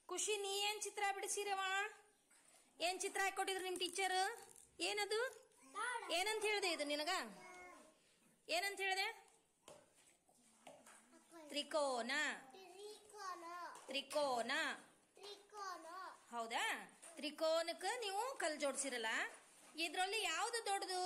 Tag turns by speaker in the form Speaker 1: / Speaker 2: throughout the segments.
Speaker 1: ಖುಷಿ ನೀ ಏನ್ ಚಿತ್ರ ಬಿಡಿಸಿರವ ಏನ್ ಚಿತ್ರ ಹಾಕೊಟ್ಟಿದ್ರು ನಿಮ್ ಟೀಚರ್ ಏನದು ಏನಂತ ಹೇಳ್ದೆ ಇದು ನಿನಗ ಏನಂತ ಹೇಳ್ದೆ ತ್ರಿಕೋನ
Speaker 2: ತ್ರಿಕೋನ
Speaker 1: ತ್ರಿಕೋನ
Speaker 2: ತ್ರಿಕೋನ
Speaker 1: ಹೌದಾ ತ್ರಿಕೋನಕ್ಕೆ ನೀವು ಕಲ್ ಜೋಡಿಸಿರಲ್ಲ ಇದ್ರಲ್ಲಿ ಯಾವ್ದು ದೊಡ್ಡದು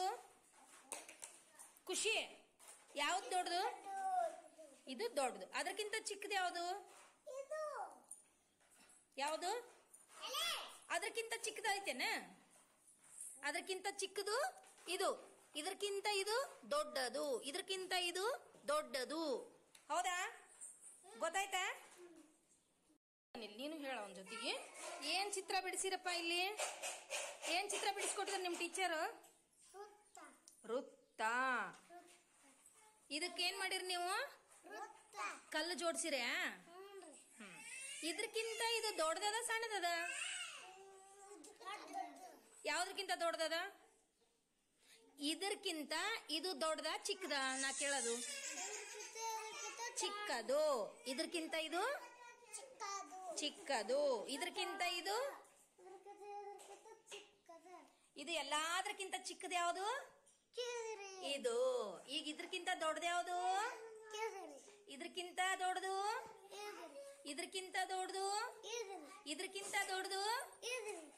Speaker 1: ಖುಷಿ ಯಾವ್ದು ದೊಡ್ಡದು ಇದು ದೊಡ್ಡದು ಅದಕ್ಕಿಂತ ಚಿಕ್ಕದು ಯಾವುದು
Speaker 2: ಇದು
Speaker 1: ಯಾವುದು
Speaker 2: ಎಲೆ
Speaker 1: ಅದಕ್ಕಿಂತ ಚಿಕ್ಕದೈತೇನ ಅದಕ್ಕಿಂತ ಚಿಕ್ಕದು ಇದು ಇದಕ್ಕಿಂತ ಇದು ದೊಡ್ಡದು ಇದಕ್ಕಿಂತ ಇದು ದೊಡ್ಡದು ಹೌದಾ ಗೊತ್ತಾಯ್ತಾ ಇಲ್ಲಿ ನೀನು ಹೇಳ ಅವನ ಜೊತೆಗೆ ಏನ್ ಚಿತ್ರ ಬಿಡಿಸಿರಪ್ಪ ಇಲ್ಲಿ ಏನ್ ಚಿತ್ರ ಬಿಡಿಸ್ಕೊಟ್ಟಿದ್ರು ನಿಮ್ ಟೀಚರ್
Speaker 2: ವೃತ್ತ
Speaker 1: ವೃತ್ತ ಇದಕ್ಕೇನ್ ಮಾಡಿರಿ ನೀವು
Speaker 2: ವೃತ್ತ
Speaker 1: ಕಲ್ಲು ಜೋಡ್ಸಿರ್ಯಾ
Speaker 2: ಹ್ಞೂನ್ರಿ
Speaker 1: ಹ್ಮ್ ಇದಕ್ಕಿಂತ ಇದು ದೊಡ್ಡದದ ಸಣ್ಣದದ
Speaker 2: ದೊಡ್ಡದು
Speaker 1: ಯಾವ್ದಕ್ಕಿಂತ ದೊಡ್ಡದದ ಇದಕ್ಕಿಂತ ಇದು ದೊಡ್ಡದ ಚಿಕ್ಕದ ನಾ ಕೇಳೋದು ಚಿಕ್ಕದು ಇದಕ್ಕಿಂತ ಇದು
Speaker 2: ಚಿಕ್ಕದು
Speaker 1: ಚಿಕ್ಕದು ಇದಕ್ಕಿಂತ ಇದು
Speaker 2: ಇದ್ರಕಿಂತ ಇದ್ರಕಿಂತ ಚಿಕ್ಕದು
Speaker 1: ಇದು ಎಲ್ಲಾದ್ರಕ್ಕಿಂತ ಚಿಕ್ಕದ ಯಾವುದು
Speaker 2: ಕೇಳಿರಿ
Speaker 1: ಇದು ಈಗ ಇದಕ್ಕಿಂತ ದೊಡ್ಡದ ಯಾವುದು
Speaker 2: ಕೇಳಿರಿ
Speaker 1: ಇದಕ್ಕಿಂತ ದೊಡ್ಡದು
Speaker 2: ಕೇಳಿರಿ
Speaker 1: ಇದಕ್ಕಿಂತ ದೊಡ್ಡದು
Speaker 2: ಕೇಳಿರಿ
Speaker 1: ಇದಕ್ಕಿಂತ ದೊಡ್ಡದು
Speaker 2: ಕೇಳಿರಿ